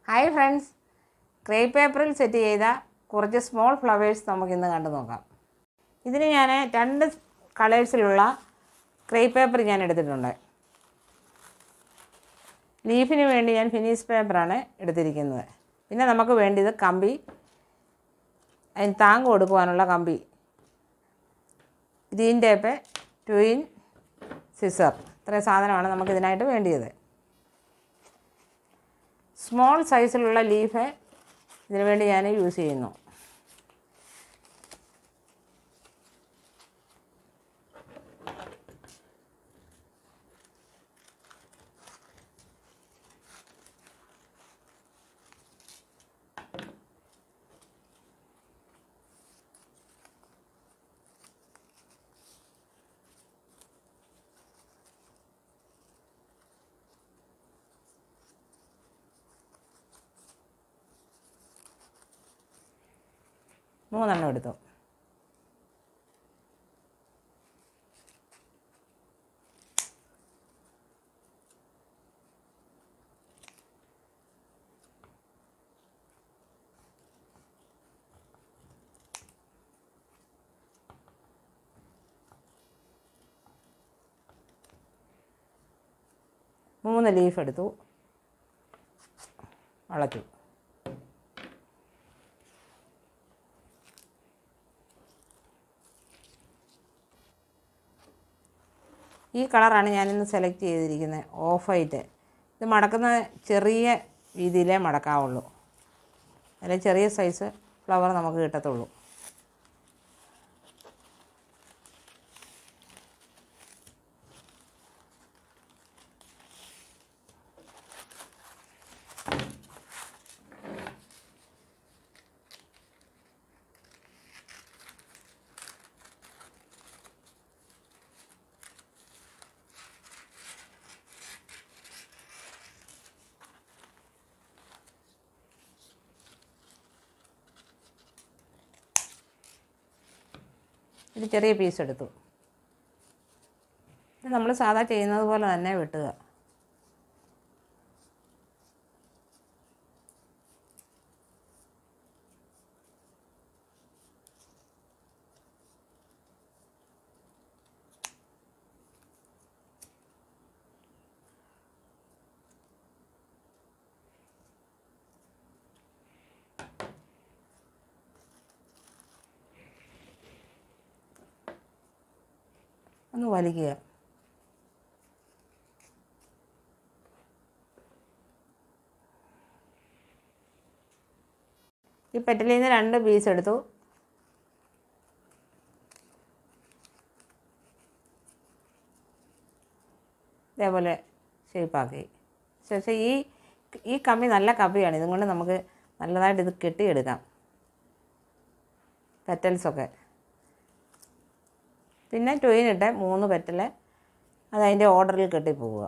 Hi friends ക്രേ പേപ്പറിൽ set ചെയ്ത കുറച്ച് സ്മോൾ ഫ്ലവേഴ്സ് നമുക്കിന്ന് കണ്ടു നോക്കാം ഇതിന് ഞാൻ രണ്ട് കളേഴ്സിലുള്ള ക്രേ പേപ്പർ ഞാൻ എടുത്തിട്ടുണ്ട് ലീഫിന് വേണ്ടി ഞാൻ ഫിനിഷ് പേപ്പറാണ് എടുത്തിരിക്കുന്നത് പിന്നെ നമുക്ക് വേണ്ടിയത് കമ്പി അതിന് താങ്ങ് കൊടുക്കുവാനുള്ള കമ്പി ഗ്രീൻ ടേപ്പ് ട്വിൻ സിസർ ഇത്രയും സാധനമാണ് നമുക്ക് ഇതിനായിട്ട് വേണ്ടിയത് സ്മോൾ സൈസിലുള്ള ലീഫ് ഇതിനു വേണ്ടി ഞാൻ യൂസ് ചെയ്യുന്നു മൂന്നെണ്ണം എടുത്തു മൂന്ന് ലീഫ് എടുത്തു വളച്ചു ഈ കളറാണ് ഞാനിന്ന് സെലക്ട് ചെയ്തിരിക്കുന്നത് ഓഫ് വൈറ്റ് ഇത് മടക്കുന്ന ചെറിയ രീതിയിലേ മടക്കാവുള്ളൂ അതിൽ ചെറിയ സൈസ് ഫ്ലവർ നമുക്ക് കിട്ടത്തുള്ളൂ ഒരു ചെറിയ പീസ് എടുത്തു ഇത് നമ്മൾ സാധാ ചെയ്യുന്നത് പോലെ തന്നെ വെട്ടുക ഒന്ന് വലിക്കുക ഈ പെറ്റലിൽ നിന്ന് രണ്ട് പീസ് എടുത്തു ഇതേപോലെ ഷേപ്പാക്കി ശേഷം ഈ ഈ കമ്പി നല്ല കമ്പിയാണ് ഇതുകൊണ്ട് നമുക്ക് നല്ലതായിട്ട് ഇത് കെട്ടിയെടുക്കാം പെറ്റൽസൊക്കെ പിന്നെ ട്വയിനിട്ട് മൂന്ന് പെറ്റൽ അത് അതിൻ്റെ ഓർഡറിൽ കെട്ടിപ്പോവുക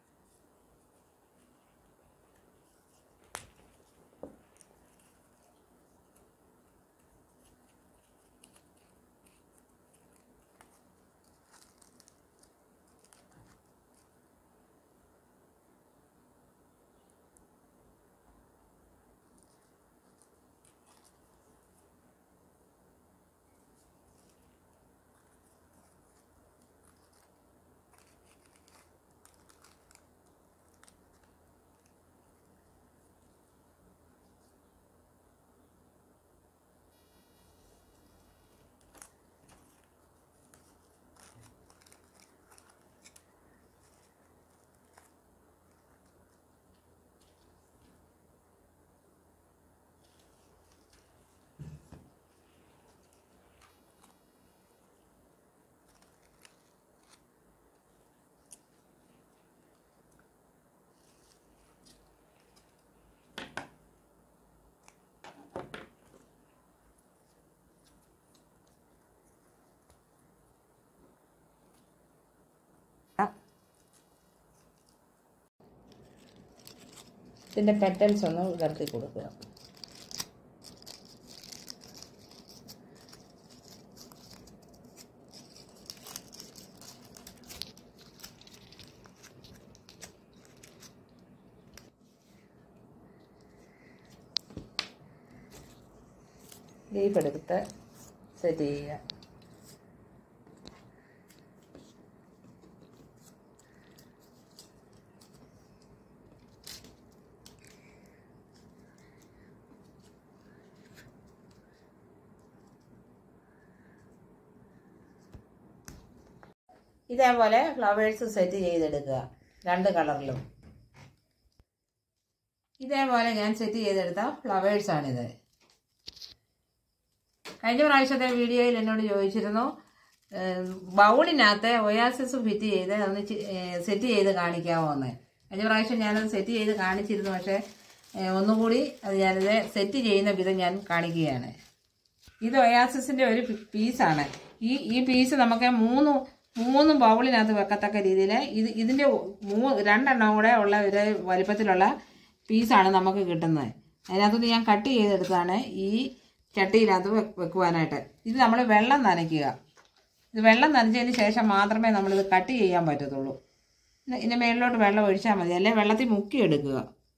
ഇതിൻ്റെ പെറ്റൽസ് ഒന്ന് വിടർത്തി കൊടുക്കുക ലീഫ് എടുത്ത് സെറ്റ് ചെയ്യുക ഇതേപോലെ ഫ്ലവേഴ്സ് സെറ്റ് ചെയ്തെടുക്കുക രണ്ട് കളറിലും ഇതേപോലെ ഞാൻ സെറ്റ് ചെയ്തെടുത്ത ഫ്ലവേഴ്സാണിത് കഴിഞ്ഞ പ്രാവശ്യത്തെ വീഡിയോയിൽ എന്നോട് ചോദിച്ചിരുന്നു ഏഹ്, ബൗളിനകത്ത് ഒയാസിസ് ഫിറ്റ് ചെയ്ത് ഒന്ന് ചി- ഏഹ്, സെറ്റ് ചെയ്ത് കാണിക്കാമോ എന്ന് കഴിഞ്ഞ പ്രാവശ്യം ഞാനത് സെറ്റ് ചെയ്ത് കാണിച്ചിരുന്നു പക്ഷേ ഏഹ്, ഒന്നുകൂടി അത് ഞാനിത് സെറ്റ് ചെയ്യുന്ന വിധം ഞാൻ കാണിക്കുകയാണ് ഇത് ഒയാസിസിൻ്റെ ഒരു പി- പീസാണ് ഈ ഈ പീസ് നമുക്ക് മൂന്ന് മൂന്ന് ബൗളിനകത്ത് വെക്കത്തക്ക രീതിയിൽ ഇത് ഇതിൻ്റെ മൂ രണ്ടെണ്ണം കൂടെ ഉള്ള ഒരു വലിപ്പത്തിലുള്ള പീസാണ് നമുക്ക് കിട്ടുന്നത് അതിനകത്തുനിന്ന് ഞാൻ കട്ട് ചെയ്തെടുത്താണ് ഈ ചട്ടിയിനകത്ത് വെ- വെക്കുവാനായിട്ട് ഇത് നമ്മൾ വെള്ളം നനയ്ക്കുക ഇത് വെള്ളം നനച്ചതിന് ശേഷം മാത്രമേ നമ്മളിത് കട്ട് ചെയ്യാൻ പറ്റത്തുള്ളൂ ഇത് ഇതിൻ്റെ മേളിലോട്ട് വെള്ളം ഒഴിച്ചാൽ മതി അല്ലെങ്കിൽ വെള്ളത്തിൽ മുക്കിയെടുക്കുക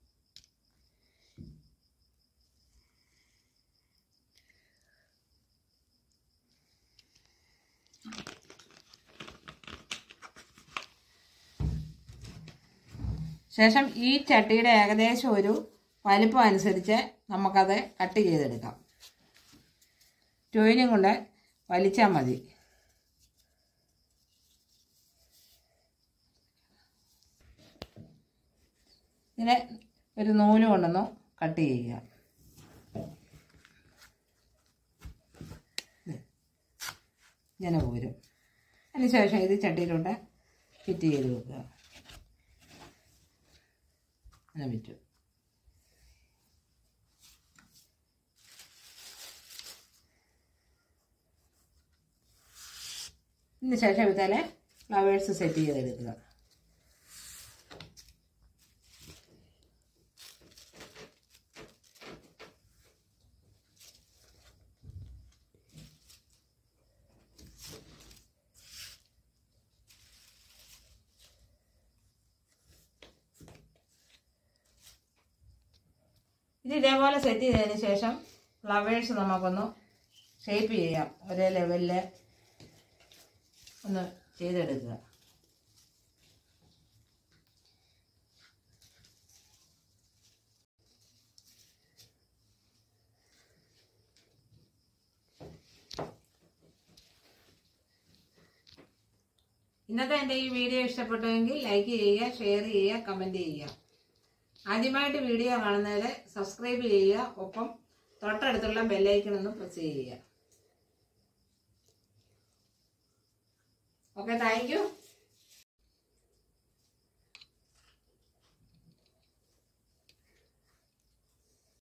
ശേഷം ഈ ചട്ടിയുടെ ഏകദേശം ഒരു വലിപ്പം അനുസരിച്ച് നമുക്കത് കട്ട് ചെയ്തെടുക്കാം ടോയിനും കൊണ്ട് വലിച്ചാൽ മതി ഇതിനെ ഒരു നൂല് കൊണ്ടൊന്ന് കട്ട് ചെയ്യുക ഇത്. ഇങ്ങനെ പോരും അതിനുശേഷം ഇത് ചട്ടിയിലോട്ട് ഫിറ്റ് ചെയ്ത് വെക്കുക അങ്ങനെ പറ്റും ഇതിന് ശേഷം ഇതേലെ ഫ്ലവേഴ്സ് സെറ്റ് ചെയ്തെടുക്കുക ഇത് ഇതേപോലെ സെറ്റ് ചെയ്തതിന് ശേഷം ഫ്ലവേഴ്സ് നമുക്കൊന്ന് ഷേപ്പ് ചെയ്യാം ഒരേ ലെവലിൽ ഒന്ന് ചെയ്തെടുക്കുക ഇന്നത്തെ എൻ്റെ ഈ വീഡിയോ ഇഷ്ടപ്പെട്ടുവെങ്കിൽ ലൈക്ക് ചെയ്യുക ഷെയർ ചെയ്യുക കമൻറ്റ് ചെയ്യുക ആദ്യമായിട്ട് വീഡിയോ കാണുന്നവരെ സബ്സ്ക്രൈബ് ചെയ്യുക ഒപ്പം തൊട്ടടുത്തുള്ള ബെല്ലൈക്കൺ ഒന്ന് പ്രസ് ചെയ്യുക ഓക്കെ താങ്ക് യു